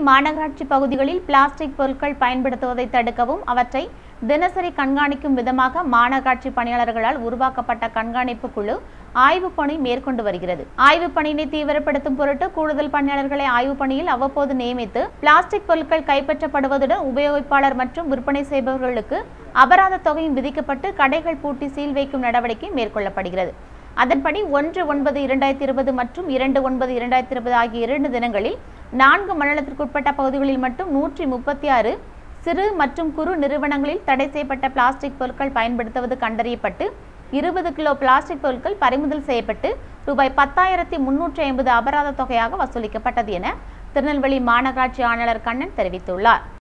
மாநகராட்சி பகுதிகளில் பிளாஸ்டிக் பொருட்கள் பயன்படுத்துவதை தடுக்கவும் அவற்றை தினசரி கண்காணிக்கும் விதமாக மாநகராட்சி பணியாளர்களால் உருவாக்கப்பட்ட கண்காணிப்பு குழு ஆய்வுப் பணி மேற்கொண்டு வருகிறது ஆய்வுப் பணியினை தீவிரப்படுத்தும் பொருட்டு கூடுதல் பணியாளர்களை ஆய்வுப் பணியில் அவ்வப்போது நியமித்து பிளாஸ்டிக் பொருட்கள் கைப்பற்றப்படுவதுடன் உபயோகிப்பாளர் மற்றும் விற்பனை செய்பவர்களுக்கு அபராத தொகையும் விதிக்கப்பட்டு கடைகள் பூட்டி சீல் வைக்கும் நடவடிக்கை மேற்கொள்ளப்படுகிறது அதன்படி ஒன்று ஒன்பது இரண்டாயிரத்தி இருபது மற்றும் இரண்டு ஒன்பது இரண்டாயிரத்தி இருபது ஆகிய இரண்டு தினங்களில் நான்கு மண்டலத்திற்குட்பட்ட பகுதிகளில் மட்டும் நூற்றி முப்பத்தி ஆறு சிறு மற்றும் குறு நிறுவனங்களில் தடை செய்யப்பட்ட பிளாஸ்டிக் பொருட்கள் பயன்படுத்துவது கண்டறியப்பட்டு இருபது கிலோ பிளாஸ்டிக் பொருட்கள் பறிமுதல் செய்யப்பட்டு ரூபாய் பத்தாயிரத்தி முன்னூற்றி ஐம்பது அபராத தொகையாக வசூலிக்கப்பட்டது என திருநெல்வேலி மாநகராட்சி ஆணையாளர் கண்ணன் தெரிவித்துள்ளார்